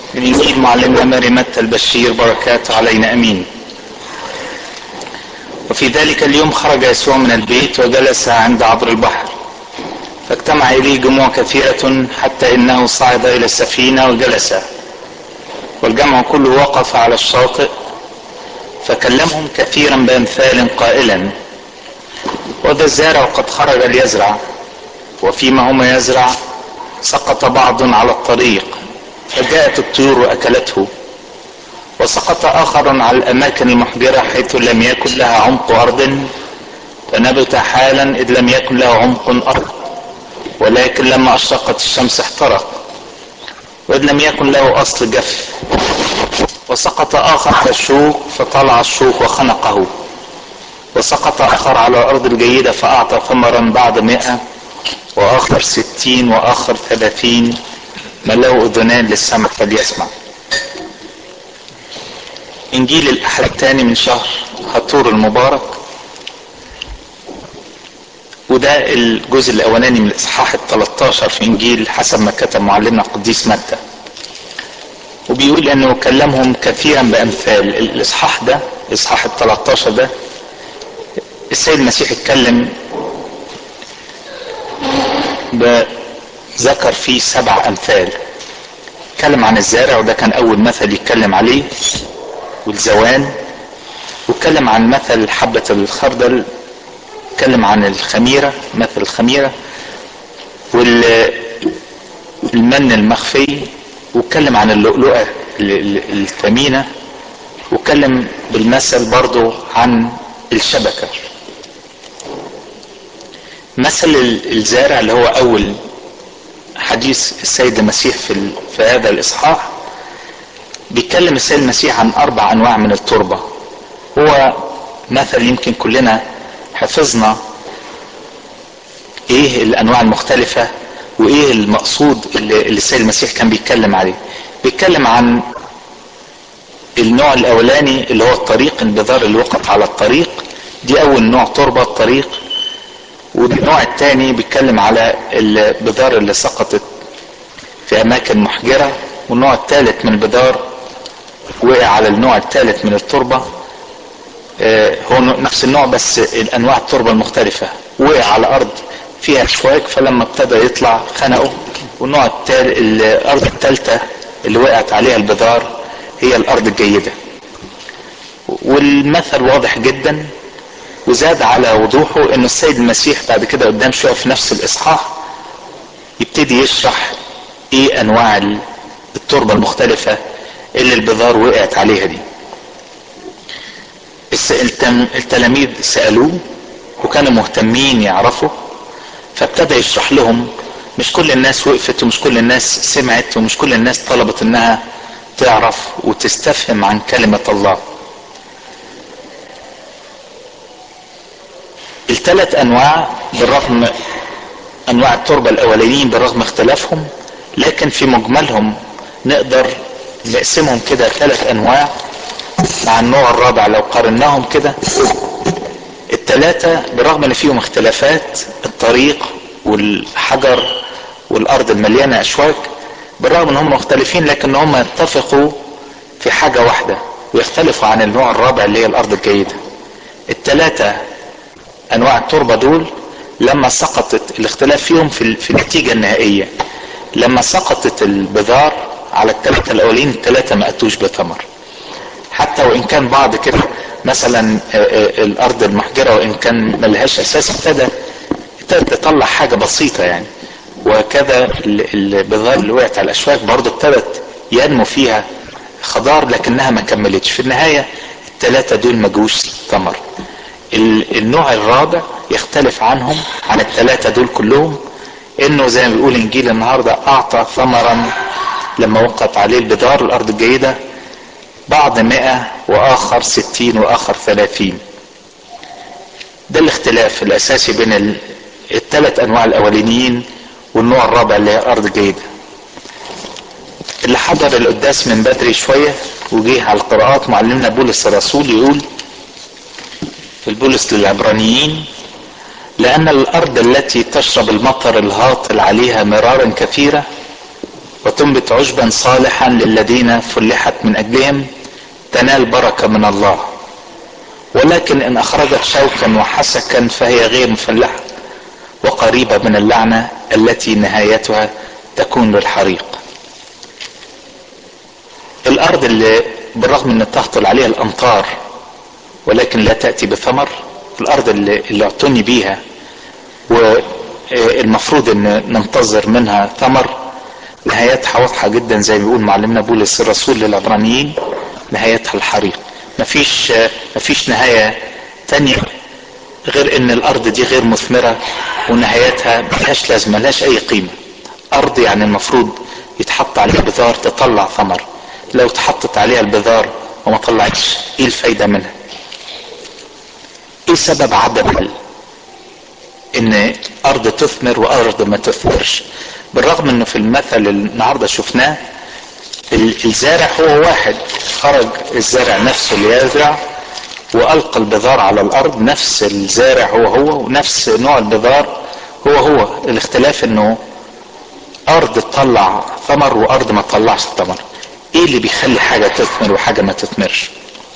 من إنجيل معلمنا ماري متى البشير بركاته علينا أمين وفي ذلك اليوم خرج يسوع من البيت وجلس عند عبر البحر فاجتمع إليه جموع كثيرة حتى إنه صعد إلى السفينة وجلس والجمع كله وقف على الشاطئ فكلمهم كثيرا بأمثال قائلا وذا الزارع قد خرج ليزرع وفيما هما يزرع سقط بعض على الطريق فجاءت الطيور واكلته وسقط اخر على الاماكن المحجره حيث لم يكن لها عمق ارض فنبت حالا اذ لم يكن له عمق ارض ولكن لما اشرقت الشمس احترق واذ لم يكن له اصل جف وسقط اخر على الشوك فطلع الشوك وخنقه وسقط اخر على الارض الجيده فاعطى ثمرا بعد مئة واخر ستين واخر ثلاثين من له اذنان للسمع فليسمع انجيل الاحد الثاني من شهر هطور المبارك وده الجزء الاولاني من الاصحاح ال 13 في انجيل حسب ما كتب معلمنا القديس متى وبيقول انه كلمهم كثيرا بامثال الاصحاح ده الاصحاح ال 13 ده السيد المسيح اتكلم ذكر فيه سبع امثال اتكلم عن الزارع وده كان اول مثل يتكلم عليه والزوان واتكلم عن مثل حبة الخردل اتكلم عن الخميرة مثل الخميرة والمن المخفي واتكلم عن اللؤلؤة الثمينة واتكلم بالمثل برضو عن الشبكة مثل الزارع اللي هو اول حديث السيد المسيح في, في هذا الاصحاح بيتكلم السيد المسيح عن اربع انواع من التربه هو مثل يمكن كلنا حفظنا ايه الانواع المختلفه وايه المقصود اللي, اللي السيد المسيح كان بيتكلم عليه بيتكلم عن النوع الاولاني اللي هو الطريق البذار اللي وقف على الطريق دي اول نوع تربه الطريق والنوع الثاني بيتكلم على البذار اللي سقطت في اماكن محجره والنوع الثالث من البذار وقع على النوع الثالث من التربه هو نفس النوع بس الانواع التربه المختلفه وقع على ارض فيها اشواك فلما ابتدى يطلع خنقه والنوع الثالث الارض الثالثه اللي وقعت عليها البذار هي الارض الجيده والمثل واضح جدا وزاد على وضوحه ان السيد المسيح بعد كده قدام شويه في نفس الاصحاح يبتدي يشرح ايه انواع التربه المختلفه اللي البذار وقعت عليها دي التلاميذ سالوه وكانوا مهتمين يعرفوا فابتدى يشرح لهم مش كل الناس وقفت ومش كل الناس سمعت ومش كل الناس طلبت انها تعرف وتستفهم عن كلمه الله الثلاث انواع بالرغم انواع التربة الاولانيين بالرغم اختلافهم لكن في مجملهم نقدر نقسمهم كده ثلاث انواع مع النوع الرابع لو قارناهم كده الثلاثة بالرغم ان فيهم اختلافات الطريق والحجر والارض المليانة اشواك بالرغم ان هم مختلفين لكن هم يتفقوا في حاجة واحدة ويختلفوا عن النوع الرابع اللي هي الارض الجيدة الثلاثة انواع التربه دول لما سقطت الاختلاف فيهم في, في النتيجه النهائيه لما سقطت البذار على الثلاثه الاولين الثلاثه ما اتوش بثمر حتى وان كان بعض كده مثلا الارض المحجره وان كان ملهاش اساس ابتدى ابتدى تطلع حاجه بسيطه يعني وكذا البذار اللي وقعت على الاشواك برضه ابتدت ينمو فيها خضار لكنها ما كملتش في النهايه الثلاثه دول ما جوش ثمر النوع الرابع يختلف عنهم عن الثلاثة دول كلهم انه زي ما بيقول انجيل النهاردة اعطى ثمرا لما وقف عليه البدار الارض الجيدة بعض مئة واخر ستين واخر ثلاثين ده الاختلاف الاساسي بين الثلاث انواع الاولانيين والنوع الرابع اللي هي الارض الجيدة اللي حضر القداس من بدري شوية وجيه على القراءات معلمنا بولس الرسول يقول في البولس للعبرانيين لأن الأرض التي تشرب المطر الهاطل عليها مرارا كثيرة وتنبت عشبا صالحا للذين فلحت من اجلهم تنال بركه من الله ولكن ان اخرجت شوكا وحسكا فهي غير مفلحه وقريبه من اللعنه التي نهايتها تكون للحريق الارض اللي بالرغم ان تهطل عليها الامطار ولكن لا تاتي بثمر الارض اللي, اللي اعتني بيها والمفروض ان ننتظر منها ثمر نهايتها واضحه جدا زي ما بيقول معلمنا بولس الرسول للعبرانيين نهايتها الحريق مفيش مفيش نهايه تانية غير ان الارض دي غير مثمره ونهايتها ملهاش لازمه ملهاش اي قيمه ارض يعني المفروض يتحط عليها بذار تطلع ثمر لو اتحطت عليها البذار وما طلعتش ايه الفايده منها ايه سبب عدم ان ارض تثمر وارض ما تثمرش بالرغم انه في المثل اللي النهارده شفناه الزارع هو واحد خرج الزارع نفسه ليزرع والقى البذار على الارض نفس الزارع هو هو ونفس نوع البذار هو هو الاختلاف انه ارض تطلع ثمر وارض ما تطلعش ثمر ايه اللي بيخلي حاجه تثمر وحاجه ما تثمرش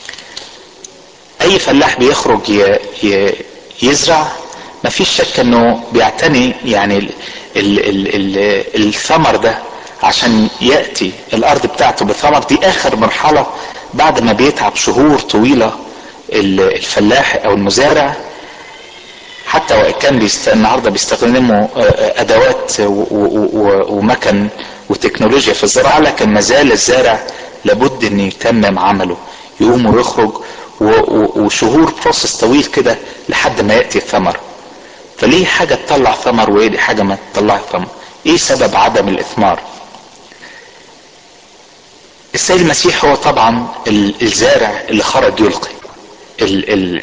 اي فلاح بيخرج ي... ي... يزرع ما فيش شك انه بيعتني يعني ال... ال... ال... ال... الثمر ده عشان ياتي الارض بتاعته بثمر دي اخر مرحله بعد ما بيتعب شهور طويله الفلاح او المزارع حتى وان كان بيست... النهارده بيستخدموا ادوات ومكن وتكنولوجيا في الزراعه لكن ما زال الزارع لابد ان يتمم عمله يقوم ويخرج وشهور بروسس طويل كده لحد ما ياتي الثمر فليه حاجه تطلع ثمر وايه حاجه ما تطلع ثمر ايه سبب عدم الاثمار السيد المسيح هو طبعا الزارع اللي خرج يلقي ال ال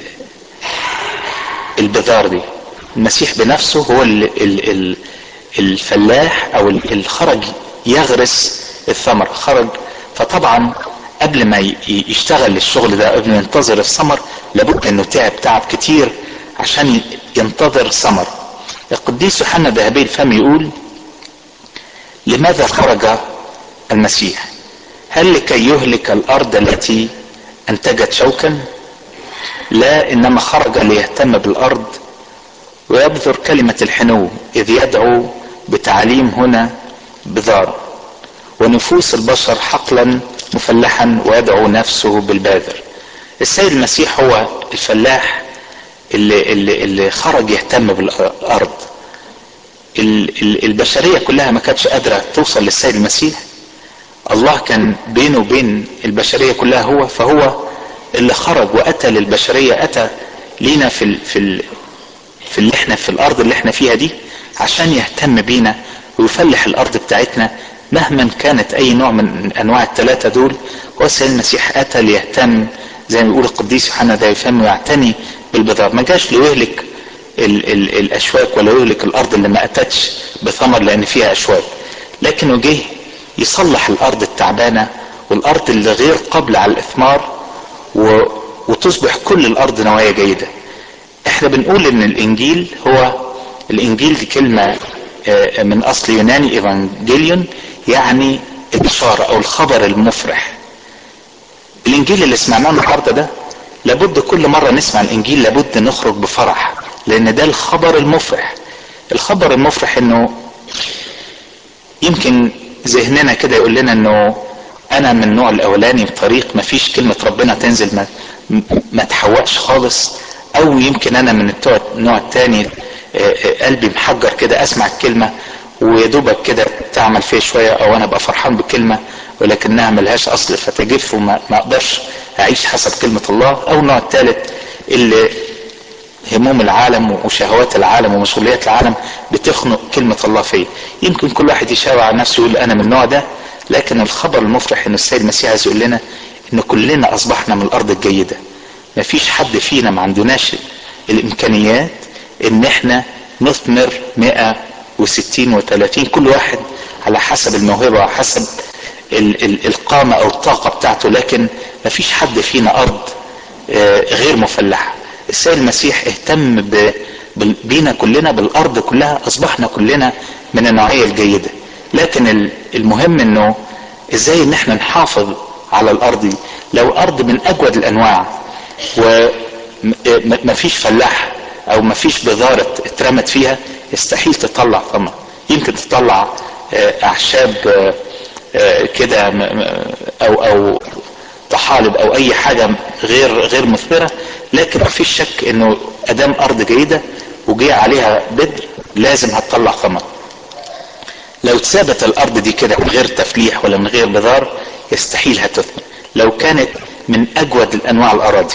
البذار دي المسيح بنفسه هو ال ال ال الفلاح او اللي خرج يغرس الثمر خرج فطبعا قبل ما يشتغل الشغل ده قبل ما ينتظر الثمر لابد انه تعب تعب كتير عشان ينتظر ثمر القديس يوحنا ذهبي الفم يقول لماذا خرج المسيح هل لكي يهلك الارض التي انتجت شوكا لا انما خرج ليهتم بالارض ويبذر كلمة الحنو اذ يدعو بتعليم هنا بذار ونفوس البشر حقلا مفلحا ويدعو نفسه بالباذر السيد المسيح هو الفلاح اللي, اللي, اللي خرج يهتم بالارض البشريه كلها ما كانتش قادره توصل للسيد المسيح الله كان بينه وبين البشريه كلها هو فهو اللي خرج واتى للبشريه اتى لينا في ال في ال في اللي احنا في الارض اللي احنا فيها دي عشان يهتم بينا ويفلح الارض بتاعتنا مهما كانت اي نوع من انواع الثلاثه دول هو السيد المسيح اتى ليهتم زي ما بيقول القديس يوحنا ده يفهم ويعتني بالبذار ما جاش ليهلك ال ال الاشواك ولا يهلك الارض اللي ما اتتش بثمر لان فيها اشواك لكنه جه يصلح الارض التعبانه والارض اللي غير قابله على الاثمار و وتصبح كل الارض نوايا جيده احنا بنقول ان الانجيل هو الانجيل دي كلمه من اصل يوناني ايفانجيليون يعني البشاره او الخبر المفرح الانجيل اللي سمعناه النهارده ده لابد كل مره نسمع الانجيل لابد نخرج بفرح لان ده الخبر المفرح الخبر المفرح انه يمكن ذهننا كده يقول لنا انه انا من النوع الاولاني بطريق ما فيش كلمه ربنا تنزل ما ما تحوقش خالص او يمكن انا من النوع الثاني قلبي محجر كده اسمع الكلمه ويا دوبك كده تعمل فيها شويه او انا ابقى فرحان بالكلمه ولكنها ملهاش اصل فتجف وما ما اقدرش اعيش حسب كلمه الله او النوع الثالث اللي هموم العالم وشهوات العالم ومسؤوليات العالم بتخنق كلمة الله فيا يمكن كل واحد يشاور على نفسه يقول أنا من النوع ده لكن الخبر المفرح إن السيد المسيح عايز يقول لنا إن كلنا أصبحنا من الأرض الجيدة مفيش حد فينا ما عندناش الإمكانيات إن إحنا نثمر 160 و30 كل واحد على حسب الموهبة وعلى حسب ال ال القامة أو الطاقة بتاعته لكن مفيش حد فينا أرض غير مفلحة السيد المسيح اهتم ب... بينا كلنا بالارض كلها اصبحنا كلنا من النوعيه الجيده لكن المهم انه ازاي ان احنا نحافظ على الارض دي لو ارض من اجود الانواع ومفيش فلاح او مفيش بذارة اترمت فيها يستحيل تطلع ثمر يمكن تطلع اعشاب كده او او طحالب او اي حاجة غير غير مثمرة لكن مفيش شك انه ادام ارض جيدة وجي عليها بدر لازم هتطلع ثمر لو اتثبت الارض دي كده من غير تفليح ولا من غير بذار يستحيل هتثمر لو كانت من اجود الانواع الاراضي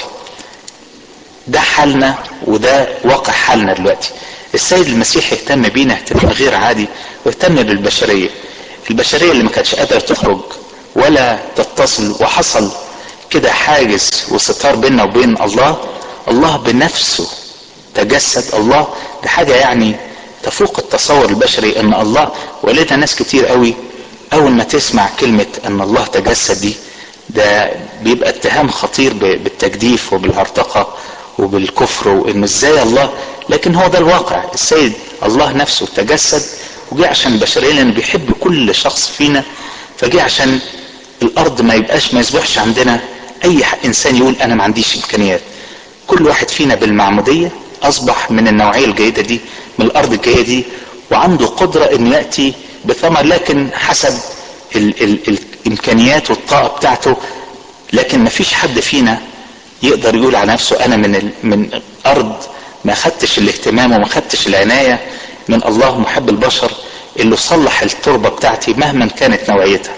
ده حالنا وده واقع حالنا دلوقتي السيد المسيح اهتم بينا اهتمام غير عادي واهتم بالبشرية البشرية اللي ما كانتش قادرة تخرج ولا تتصل وحصل كده حاجز وستار بيننا وبين الله الله بنفسه تجسد الله ده حاجة يعني تفوق التصور البشري ان الله ولقينا ناس كتير قوي اول ما تسمع كلمة ان الله تجسد دي ده بيبقى اتهام خطير بالتجديف وبالهرطقة وبالكفر وانه ازاي الله لكن هو ده الواقع السيد الله نفسه تجسد وجه عشان البشرية لانه بيحب كل شخص فينا فجه عشان الارض ما يبقاش ما يصبحش عندنا اي انسان يقول انا ما عنديش امكانيات كل واحد فينا بالمعمودية اصبح من النوعية الجيدة دي من الارض الجيدة دي وعنده قدرة ان يأتي بثمر لكن حسب ال ال الامكانيات والطاقة بتاعته لكن ما فيش حد فينا يقدر يقول على نفسه انا من ال من ارض ما خدتش الاهتمام وما خدتش العناية من الله محب البشر اللي صلح التربة بتاعتي مهما كانت نوعيتها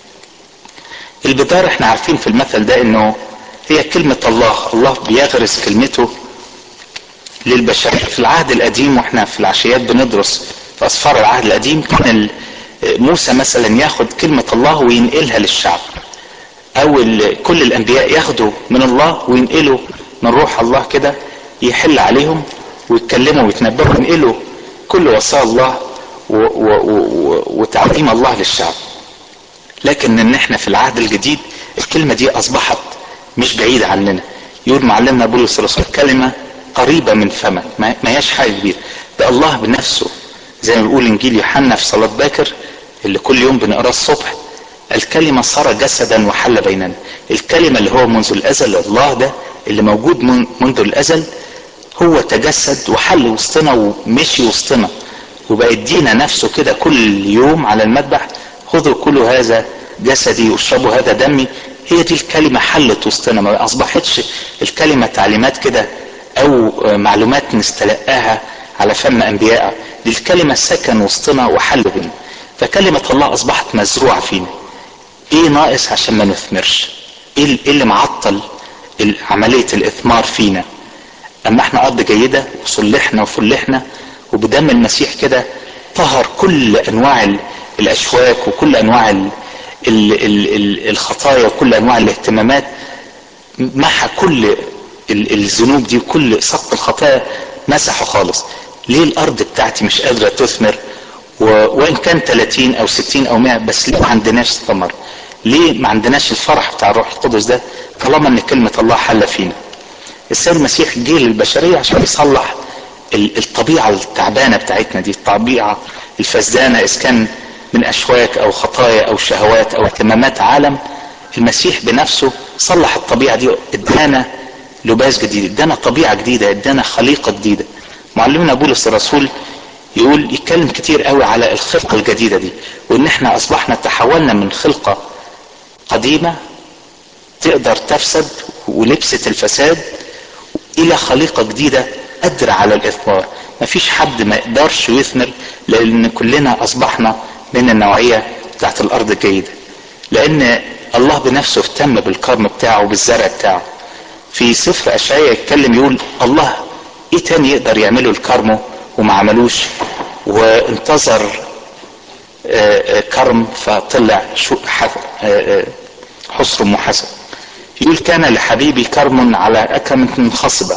البدار احنا عارفين في المثل ده انه هي كلمة الله الله بيغرس كلمته للبشر في العهد القديم واحنا في العشيات بندرس في اسفار العهد القديم كان موسى مثلا ياخد كلمة الله وينقلها للشعب او كل الانبياء ياخدوا من الله وينقلوا من روح الله كده يحل عليهم ويتكلموا ويتنبهوا وينقلوا كل وصايا الله و و و وتعليم الله للشعب لكن ان احنا في العهد الجديد الكلمة دي اصبحت مش بعيدة عننا يقول معلمنا بولس الرسول كلمة قريبة من فمك ما هياش حاجة كبيرة ده الله بنفسه زي ما بيقول انجيل يوحنا في صلاة باكر اللي كل يوم بنقراه الصبح الكلمة صار جسدا وحل بيننا الكلمة اللي هو منذ الازل الله ده اللي موجود من منذ الازل هو تجسد وحل وسطنا ومشي وسطنا وبقى يدينا نفسه كده كل يوم على المذبح خذوا كل هذا جسدي واشربوا هذا دمي هي دي الكلمة حلت وسطنا ما اصبحتش الكلمة تعليمات كده او معلومات نستلقاها على فم انبياء دي الكلمة سكن وسطنا وحل بينا فكلمة الله اصبحت مزروعة فينا ايه ناقص عشان ما نثمرش ايه اللي معطل عملية الاثمار فينا اما احنا ارض جيدة وصلحنا وفلحنا وبدم المسيح كده طهر كل انواع الاشواك وكل انواع ال ال ال ال الخطايا وكل انواع الاهتمامات محى كل الذنوب دي وكل سقط الخطايا مسحه خالص ليه الارض بتاعتي مش قادرة تثمر وان كان 30 او 60 او 100 بس ليه ما عندناش ثمر ليه ما عندناش الفرح بتاع الروح القدس ده طالما ان كلمة الله حل فينا السيد المسيح جه للبشرية عشان يصلح الطبيعة التعبانة بتاعتنا دي الطبيعة الفسدانة اذا كان من اشواك او خطايا او شهوات او اهتمامات عالم المسيح بنفسه صلح الطبيعة دي ادانا لباس جديد ادانا طبيعة جديدة ادانا خليقة جديدة معلمنا بولس الرسول يقول يتكلم كتير قوي على الخلقة الجديدة دي وان احنا اصبحنا تحولنا من خلقة قديمة تقدر تفسد ولبست الفساد الى خليقة جديدة قادرة على الاثمار مفيش حد ما يقدرش يثمر لان كلنا اصبحنا من النوعية بتاعت الارض الجيدة لان الله بنفسه اهتم بالكرم بتاعه وبالزرع بتاعه في سفر اشعياء يتكلم يقول الله ايه تاني يقدر يعمله الكرمه وما عملوش وانتظر كرم فطلع حصر محسن يقول كان لحبيبي كرم على أكمة خصبة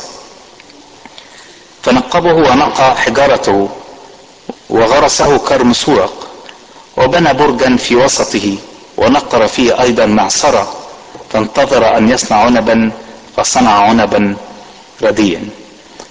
فنقبه ونقى حجارته وغرسه كرم سورق وبنى برجا في وسطه ونقر فيه أيضا معصرة فانتظر أن يصنع عنبا فصنع عنبا رديا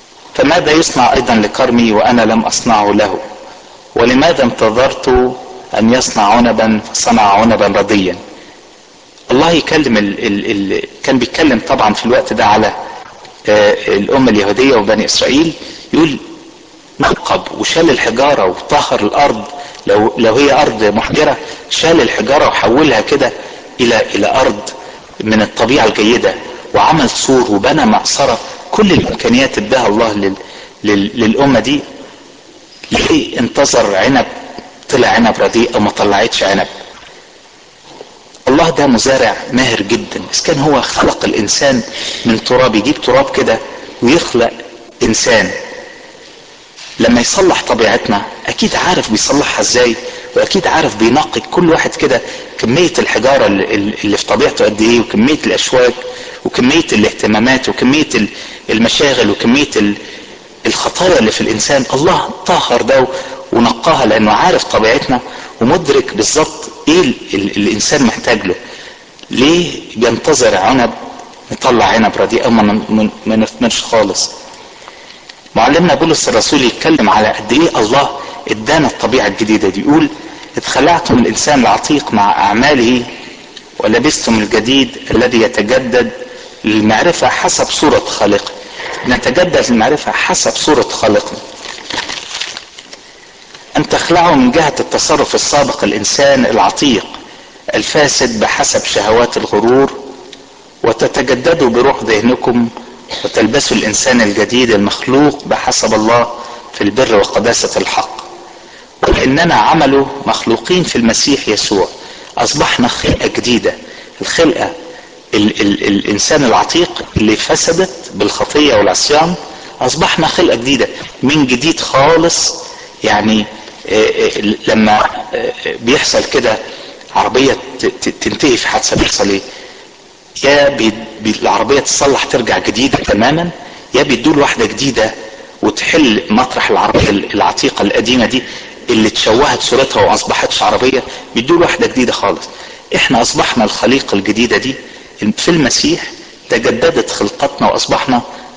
فماذا يصنع ايضا لكرمي وانا لم اصنعه له ولماذا انتظرت ان يصنع عنبا فصنع عنبا رديا الله يكلم ال ال ال كان بيتكلم طبعا في الوقت ده على آه الأمة اليهودية وبني إسرائيل يقول نقب وشال الحجارة وطهر الأرض لو لو هي أرض محجرة شال الحجارة وحولها كده إلى إلى أرض من الطبيعة الجيدة وعمل سور وبنى معصرة كل الإمكانيات اداها الله لل لل للأمة دي ليه انتظر عنب طلع عنب رديء أو ما طلعتش عنب الله ده مزارع ماهر جدا بس كان هو خلق الانسان من تراب يجيب تراب كده ويخلق انسان لما يصلح طبيعتنا اكيد عارف بيصلحها ازاي واكيد عارف بينقي كل واحد كده كمية الحجارة اللي في طبيعته قد ايه وكمية الاشواك وكمية الاهتمامات وكمية المشاغل وكمية الخطايا اللي في الانسان الله طهر ده ونقاها لانه عارف طبيعتنا ومدرك بالظبط ايه ال ال الانسان محتاج له ليه بينتظر عنب نطلع عنب رديء او ما نثمرش خالص معلمنا بولس الرسول يتكلم على قد ايه الله ادانا الطبيعه الجديده دي يقول اذ خلعتم الانسان العتيق مع اعماله ولبستم الجديد الذي يتجدد للمعرفه حسب صوره خالقه نتجدد المعرفه حسب صوره خالقنا أن تخلعوا من جهة التصرف السابق الإنسان العتيق الفاسد بحسب شهوات الغرور وتتجددوا بروح ذهنكم وتلبسوا الإنسان الجديد المخلوق بحسب الله في البر وقداسة الحق ولأننا عملوا مخلوقين في المسيح يسوع أصبحنا خلقة جديدة الخلقة ال ال الإنسان العتيق اللي فسدت بالخطية والعصيان أصبحنا خلقة جديدة من جديد خالص يعني لما بيحصل كده عربية تنتهي في حادثة بيحصل ايه يا بي بي العربية تصلح ترجع جديدة تماما يا بيدوا واحدة جديدة وتحل مطرح العربية العتيقة القديمة دي اللي تشوهت صورتها واصبحتش عربية بيدوا واحدة جديدة خالص احنا اصبحنا الخليقة الجديدة دي في المسيح تجددت خلقتنا واصبحنا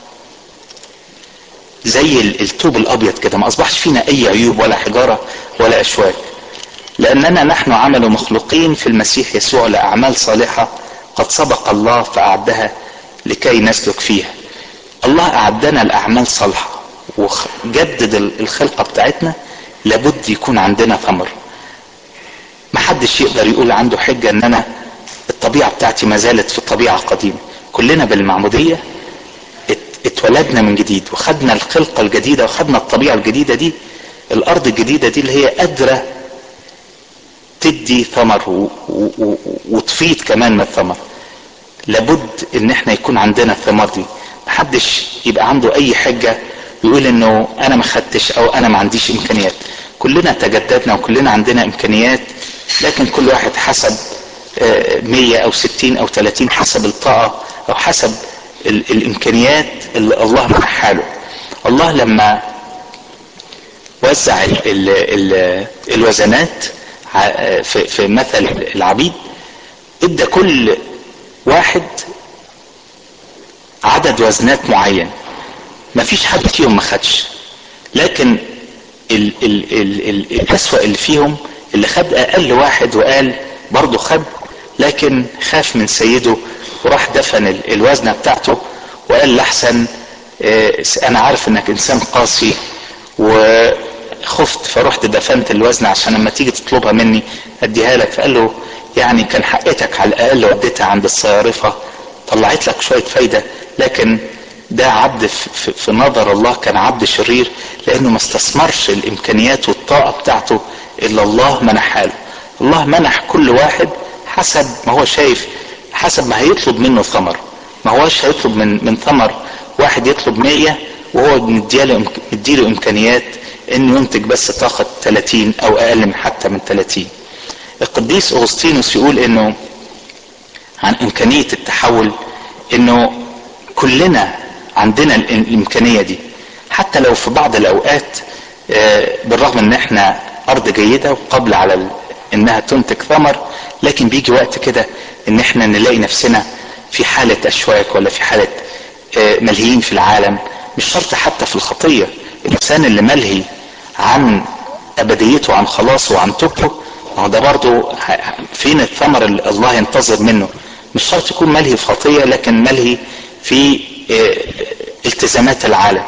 زي الطوب الابيض كده ما اصبحش فينا اي عيوب ولا حجاره ولا اشواك لاننا نحن عمل مخلوقين في المسيح يسوع لاعمال صالحه قد سبق الله فاعدها لكي نسلك فيها الله اعدنا لاعمال صالحه وجدد الخلقه بتاعتنا لابد يكون عندنا ثمر محدش يقدر يقول عنده حجه ان انا الطبيعه بتاعتي ما زالت في الطبيعه القديمه كلنا بالمعموديه اتولدنا من جديد وخدنا الخلقه الجديده وخدنا الطبيعه الجديده دي الارض الجديده دي اللي هي قادره تدي ثمر و... و... وتفيد كمان من الثمر لابد ان احنا يكون عندنا الثمار دي محدش يبقى عنده اي حجه يقول انه انا ما خدتش او انا ما عنديش امكانيات كلنا تجددنا وكلنا عندنا امكانيات لكن كل واحد حسب مية او ستين او تلاتين حسب الطاقة او حسب الامكانيات اللي الله منحها له الله لما وزع ال ال ال الوزنات في, في مثل العبيد ادى كل واحد عدد وزنات معين ما فيش حد فيهم ما خدش لكن ال ال ال ال الاسوأ اللي فيهم اللي خد اقل واحد وقال برضه خد لكن خاف من سيده وراح دفن الوزنه بتاعته وقال لحسن انا عارف انك انسان قاسي وخفت فرحت دفنت الوزنه عشان لما تيجي تطلبها مني اديها لك فقال له يعني كان حقتك على الاقل وديتها عند الصيارفه طلعت لك شويه فايده لكن ده عبد في, في نظر الله كان عبد شرير لانه ما استثمرش الامكانيات والطاقه بتاعته الا الله منحها له الله منح كل واحد حسب ما هو شايف حسب ما هيطلب منه ثمر ما هوش هيطلب من من ثمر واحد يطلب 100 وهو مديله مديله امكانيات انه ينتج بس طاقه 30 او اقل من حتى من 30 القديس اغسطينوس يقول انه عن امكانيه التحول انه كلنا عندنا الامكانيه دي حتى لو في بعض الاوقات بالرغم ان احنا ارض جيده وقبل على انها تنتج ثمر لكن بيجي وقت كده ان احنا نلاقي نفسنا في حالة اشواك ولا في حالة ملهيين في العالم مش شرط حتى في الخطية الانسان اللي ملهي عن ابديته وعن خلاصه وعن توبته ما هو ده برضه فين الثمر اللي الله ينتظر منه مش شرط يكون ملهي في خطيه لكن ملهي في التزامات العالم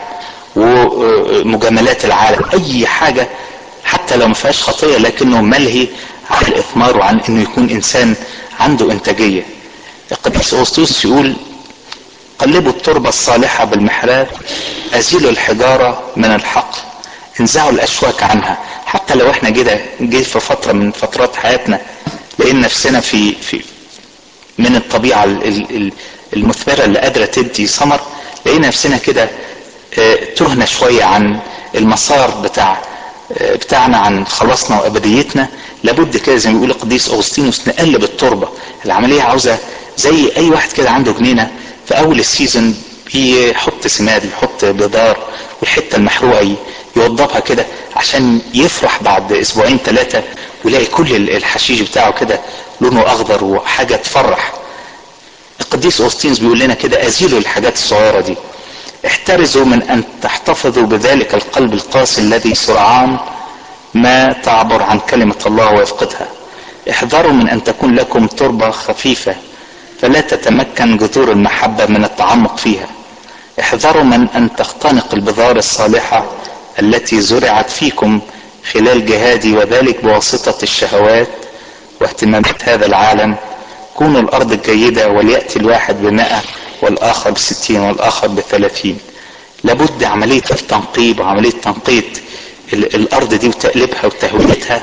ومجاملات العالم اي حاجه حتى لو ما فيهاش خطيه لكنه ملهي عن الاثمار وعن انه يكون انسان عنده انتاجيه القديس اغسطينوس يقول قلبوا التربه الصالحه بالمحراب ازيلوا الحجاره من الحق انزعوا الاشواك عنها حتى لو احنا كده جه في فتره من فترات حياتنا لقينا نفسنا في في من الطبيعه المثمره اللي قادره تدي ثمر لقينا نفسنا كده تهنا شويه عن المسار بتاع بتاعنا عن خلاصنا وابديتنا لابد كده زي ما بيقول القديس اغسطينوس نقلب التربه العمليه عاوزه زي اي واحد كده عنده جنينه في اول السيزون بيحط سماد يحط بذار والحته المحروقه يوضبها كده عشان يفرح بعد اسبوعين ثلاثه ويلاقي كل الحشيش بتاعه كده لونه اخضر وحاجه تفرح القديس اوستينز بيقول لنا كده ازيلوا الحاجات الصغيره دي احترزوا من ان تحتفظوا بذلك القلب القاسي الذي سرعان ما تعبر عن كلمه الله ويفقدها احذروا من ان تكون لكم تربه خفيفه فلا تتمكن جذور المحبه من التعمق فيها احذروا من ان تختنق البذار الصالحه التي زرعت فيكم خلال جهادي وذلك بواسطه الشهوات واهتمامات هذا العالم كونوا الارض الجيده ولياتي الواحد بمائه والاخر بستين والاخر بثلاثين لابد عمليه التنقيب وعمليه تنقيط الارض دي وتقليبها وتهويتها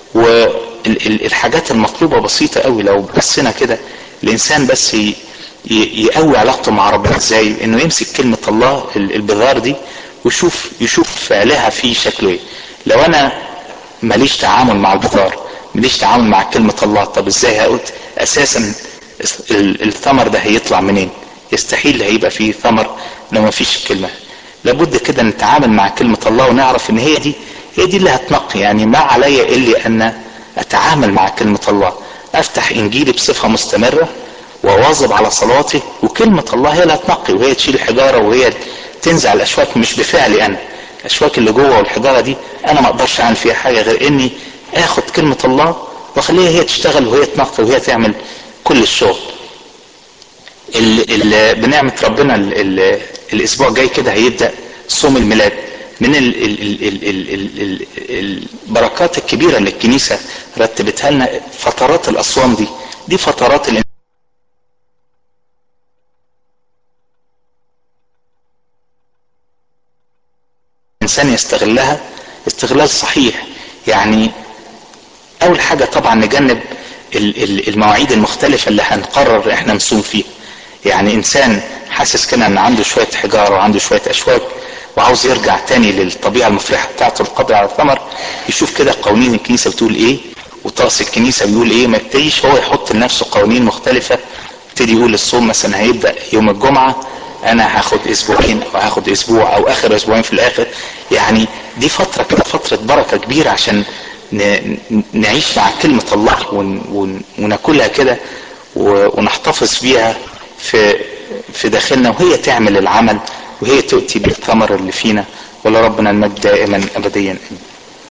والحاجات المطلوبه بسيطه قوي لو بصينا كده الانسان بس يقوي علاقته مع ربنا ازاي انه يمسك كلمه الله البذار دي ويشوف يشوف فعلها في شكله ايه لو انا ماليش تعامل مع البذار ماليش تعامل مع كلمه الله طب ازاي هقول اساسا الثمر ده هيطلع منين يستحيل هيبقى فيه ثمر لو ما فيش الكلمه لابد كده نتعامل مع كلمه الله ونعرف ان هي دي هي دي اللي هتنقي يعني ما علي الا ان اتعامل مع كلمه الله افتح انجيلي بصفه مستمره واواظب على صلاتي وكلمه الله هي اللي هتنقي وهي تشيل الحجاره وهي تنزع الاشواك مش بفعلي انا الاشواك اللي جوه والحجاره دي انا ما اقدرش اعمل فيها حاجه غير اني اخد كلمه الله واخليها هي تشتغل وهي تنقي وهي تعمل كل الشغل ال ال بنعمة ربنا ال ال الاسبوع الجاي كده هيبدأ صوم الميلاد من ال ال ال ال ال ال ال البركات الكبيرة اللي الكنيسة رتبتها لنا فترات الأصوام دي دي فترات الإنسان يستغلها استغلال صحيح يعني أول حاجة طبعا نجنب المواعيد المختلفة اللي هنقرر احنا نصوم فيها يعني انسان حاسس كده ان عنده شوية حجارة وعنده شوية اشواك وعاوز يرجع تاني للطبيعة المفرحة بتاعته القدر على الثمر يشوف كده قوانين الكنيسة بتقول ايه وطقس الكنيسة بيقول ايه ما يبتديش هو يحط لنفسه قوانين مختلفة يبتدي يقول الصوم مثلا هيبدأ يوم الجمعة انا هاخد اسبوعين او هاخد اسبوع او اخر اسبوعين في الاخر يعني دي فترة كده فترة بركة كبيرة عشان نعيش مع كلمة الله وناكلها كده ونحتفظ بيها في في داخلنا وهي تعمل العمل وهي تؤتي بالثمر اللي فينا ولربنا المجد دائما ابديا امين